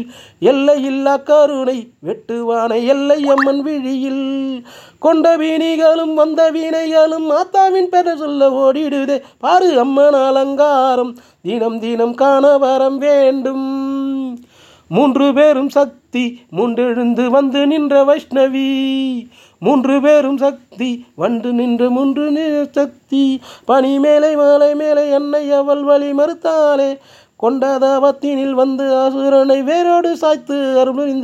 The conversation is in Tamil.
எல்லையில்லா கருணை வெட்டுவானை எல்லை அம்மன் விழியில் கொண்ட வீணிகளும் வந்த வீணைகளும் மாத்தாவின் பெற சொல்ல ஓடிடுதே பாரு அம்மன் அலங்காரம் தினம் தினம் காண வரம் வேண்டும் மூன்று பேரும் சக்தி மூன்றெழுந்து வந்து நின்ற வைஷ்ணவி மூன்று பேரும் சக்தி வந்து நின்று மூன்று நி- சக்தி பனி மேலே மாலை மேலே என்னை அவள் வழி மறுத்தாளே கொண்டதாவத்தினில் வந்து அசுரனை வேரோடு சாய்த்து அருள்